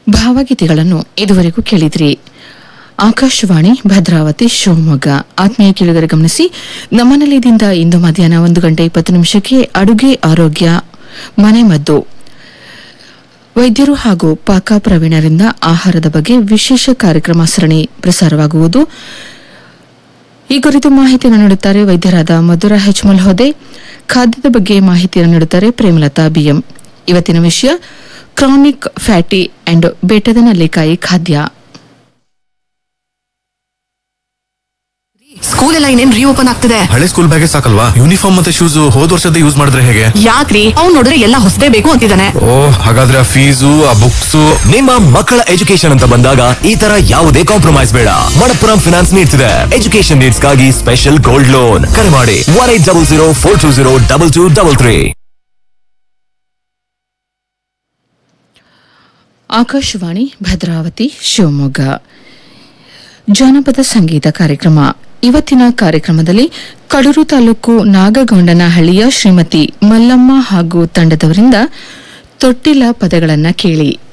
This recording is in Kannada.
ಭಾವಗೀತೆಗಳನ್ನು ಇದುವರೆಗೂ ಕೇಳಿದ್ರಿ ಆಕಾಶವಾಣಿ ಭದ್ರಾವತಿ ಶಿವಮೊಗ್ಗ ಆತ್ಮೀಯ ಕೇಳುಗರೆ ಗಮನಿಸಿ ನಮ್ಮ ನಿಲಯದಿಂದ ಇಂದು ಮಧ್ಯಾಹ್ನ ಒಂದು ಗಂಟೆ ಇಪ್ಪತ್ತು ನಿಮಿಷಕ್ಕೆ ಅಡುಗೆ ಆರೋಗ್ಯ ಮನೆಮದ್ದು ವೈದ್ಯರು ಹಾಗೂ ಪಾಕ ಪ್ರವೀಣರಿಂದ ಆಹಾರದ ಬಗ್ಗೆ ವಿಶೇಷ ಕಾರ್ಯಕ್ರಮ ಸರಣಿ ಪ್ರಸಾರವಾಗುವುದು ಈ ಕುರಿತು ಮಾಹಿತಿಯನ್ನು ನೀಡುತ್ತಾರೆ ವೈದ್ಯರಾದ ಮಧುರ ಹೆಚ್ ಮಲ್ಹೋದೆ ಖಾದ್ಯದ ಬಗ್ಗೆ ಮಾಹಿತಿಯನ್ನು ನೀಡುತ್ತಾರೆ ಪ್ರೇಮಲತಾ ಬಿಎಂ ಇವತ್ತಿನ ವಿಷಯ ಕ್ರಾನಿಕ್ ಫ್ಯಾಟಿ ಅಂಡ್ ಬೆಟ್ಟದ ನೆಲ್ಲಿಕಾಯಿ ಖಾದ್ಯ ಸ್ಕೂಲ್ ಎಲ್ಲ ಇನ್ನೇನ್ ರೀಓಪನ್ ಆಗ್ತಿದೆ ಹಳೆ ಸ್ಕೂಲ್ ಬ್ಯಾಗೆ ಸಾಕಲ್ವಾ ಯೂನಿಫಾರ್ಮ್ ಮತ್ತೆ ಶೂಸ್ ಹೋದ್ ವರ್ಷದ ಯೂಸ್ ಮಾಡಿದ್ರೆ ಹೇಗೆ ಯಾಕ್ರಿ ಅವ್ನ್ ನೋಡಿದ್ರೆ ಎಲ್ಲ ಹೊಸದೇ ಬೇಕು ಅಂತಿದ್ದಾನೆ ಓ ಹಾಗಾದ್ರೆ ಆ ಫೀಸು ಆ ಬುಕ್ಸ್ ನಿಮ್ಮ ಮಕ್ಕಳ ಎಜುಕೇಶನ್ ಅಂತ ಬಂದಾಗ ಈ ತರ ಯಾವುದೇ ಕಾಂಪ್ರಮೈಸ್ ಬೇಡ ಮಣಪ್ಪುರಂ ಫಿನಾನ್ಸ್ ನೀಡ್ತಿದೆ ಎಜುಕೇಶನ್ ನೀಡ್ಸ್ ಗಾಗಿ ಸ್ಪೆಷಲ್ ಗೋಲ್ಡ್ ಲೋನ್ ಕರೆ ಮಾಡಿ one eight double zero four two zero double two double three Akashvani Bhadravati Shivamogga ಜಾನಪದ ಸಂಗೀತ ಕಾರ್ಯಕ್ರಮ ಇವತ್ತಿನ ಕಾರ್ಯಕ್ರಮದಲ್ಲಿ ಕಡೂರು ತಾಲೂಕು ನಾಗಗೊಂಡನಹಳ್ಳಿಯ ಶ್ರೀಮತಿ ಮಲ್ಲಮ್ಮ ಹಾಗೂ ತಂಡದವರಿಂದ ತೊಟ್ಟಿಲ ಪದಗಳನ್ನ ಕೇಳಿ